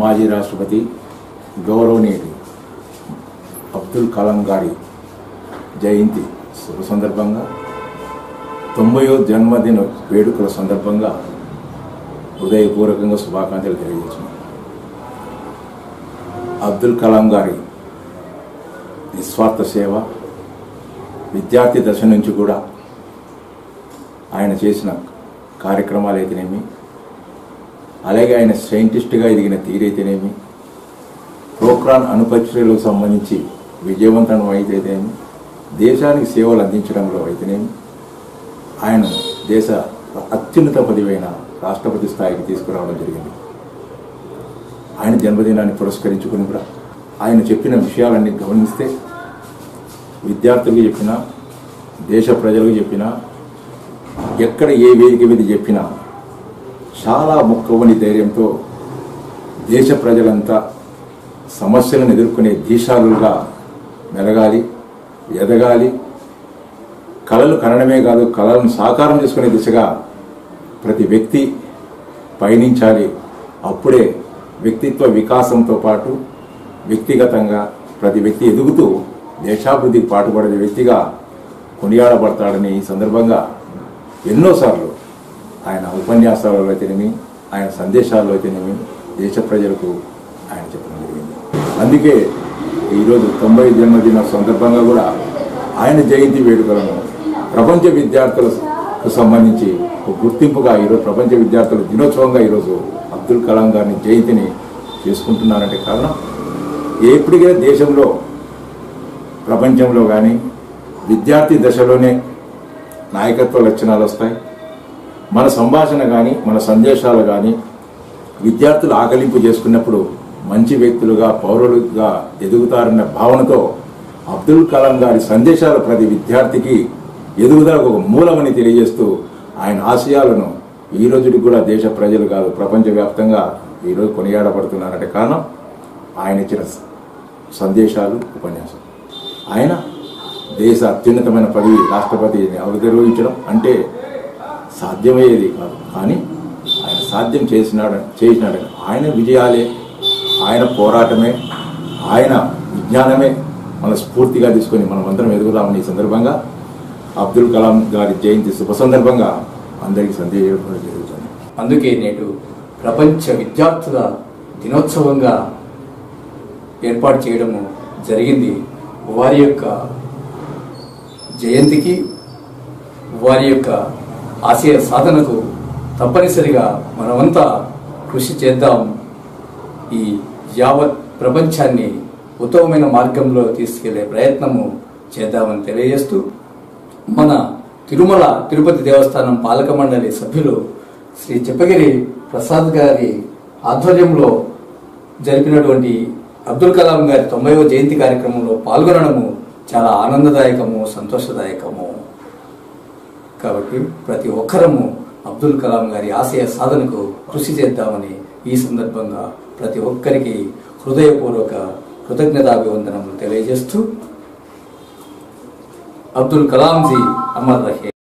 మాజీ రాష్ట్రపతి గౌరవనీయుడు అబ్దుల్ కలాం గారి జయంతి శుభ సందర్భంగా తొంభయో జన్మదిన వేడుకల సందర్భంగా హృదయపూర్వకంగా శుభాకాంక్షలు తెలియజేస్తున్నాను అబ్దుల్ కలాం గారి నిస్వార్థ సేవ విద్యార్థి దశ నుంచి కూడా ఆయన చేసిన కార్యక్రమాలు అయితేనేమి అలాగే ఆయన సైంటిస్ట్గా ఎదిగిన తీరైతేనేమి ప్రోక్రాన్ అణుపరీక్షలకు సంబంధించి విజయవంతం అయితేనేమి దేశానికి సేవలు అందించడంలో అయితేనేమి ఆయన దేశ అత్యున్నత పదవైన రాష్ట్రపతి స్థాయికి తీసుకురావడం జరిగింది ఆయన జన్మదినాన్ని పురస్కరించుకుని కూడా ఆయన చెప్పిన విషయాలన్నీ గమనిస్తే విద్యార్థులకు చెప్పినా దేశ ప్రజలకు చెప్పినా ఎక్కడ ఏ వేదిక మీద చెప్పినా చాలా మొక్కవని ధైర్యంతో దేశ ప్రజలంతా సమస్యలను ఎదుర్కొనే దీశాలుగా మెలగాలి ఎదగాలి కళలు కనడమే కాదు కళలను సాకారం చేసుకునే దిశగా ప్రతి వ్యక్తి పయనించాలి అప్పుడే వ్యక్తిత్వ వికాసంతో పాటు వ్యక్తిగతంగా ప్రతి వ్యక్తి ఎదుగుతూ దేశాభివృద్ధికి పాటుపడే వ్యక్తిగా కొనియాడబడతాడని ఈ సందర్భంగా ఎన్నోసార్లు ఆయన ఉపన్యాసాలలో అయితేనేమి ఆయన సందేశాల్లో అయితేనేమి దేశ ప్రజలకు ఆయన చెప్పడం జరిగింది అందుకే ఈరోజు తొంభై జన్మదిన సందర్భంగా కూడా ఆయన జయంతి వేడుకలను ప్రపంచ విద్యార్థులకు సంబంధించి ఒక గుర్తింపుగా ఈరోజు ప్రపంచ విద్యార్థుల దినోత్సవంగా ఈరోజు అబ్దుల్ కలాం గారిని జయంతిని చేసుకుంటున్నారంటే కారణం ఎప్పటికైనా దేశంలో ప్రపంచంలో కానీ విద్యార్థి దశలోనే నాయకత్వ లక్షణాలు వస్తాయి మన సంభాషణ కానీ మన సందేశాలు కానీ విద్యార్థులు ఆకలింపు చేసుకున్నప్పుడు మంచి వ్యక్తులుగా పౌరులుగా ఎదుగుతారన్న భావనతో అబ్దుల్ కలాం గారి సందేశాలు ప్రతి విద్యార్థికి ఎదుగుదలకు ఒక మూలమని తెలియజేస్తూ ఆయన ఆశయాలను ఈ రోజుకి కూడా దేశ ప్రజలు కాదు ప్రపంచవ్యాప్తంగా ఈరోజు కొనియాడబడుతున్నారంటే కారణం ఆయన ఇచ్చిన సందేశాలు ఉపన్యాసం ఆయన దేశ అత్యున్నతమైన పదవి రాష్ట్రపతిని అవధిరోహించడం అంటే సాధ్యమయ్యేది కాదు కానీ ఆయన సాధ్యం చేసినాడు చేసినాడు ఆయన విజయాలే ఆయన పోరాటమే ఆయన విజ్ఞానమే మన స్ఫూర్తిగా తీసుకొని మనం అందరం ఎదుగుదామని ఈ సందర్భంగా అబ్దుల్ కలాం గారి జయంతి శుభ సందర్భంగా అందరికీ సందేశం జరుగుతుంది అందుకే నేడు ప్రపంచ విద్యార్థుల దినోత్సవంగా ఏర్పాటు చేయడము జరిగింది వారి యొక్క జయంతికి వారి యొక్క ఆశయ సాధనకు తప్పనిసరిగా మనమంతా కృషి చేద్దాం ఈ యావత్ ప్రపంచాన్ని ఉత్తమమైన మార్గంలో తీసుకెళ్లే ప్రయత్నము చేద్దామని తెలియజేస్తూ మన తిరుమల తిరుపతి దేవస్థానం పాలక మండలి సభ్యులు శ్రీ చెప్పగిరి ప్రసాద్ గారి ఆధ్వర్యంలో జరిపినటువంటి అబ్దుల్ కలాం గారి తొంభైవ జయంతి కార్యక్రమంలో పాల్గొనడము చాలా ఆనందదాయకము సంతోషదాయకము కాబట్టి ప్రతి ఒక్కరము అబ్దుల్ కలాం గారి ఆశయ సాధనకు కృషి చేద్దామని ఈ సందర్భంగా ప్రతి ఒక్కరికి హృదయపూర్వక కృతజ్ఞతాభివందనములు తెలియజేస్తూ అబ్దుల్ కలాం జీ అమర్ రహే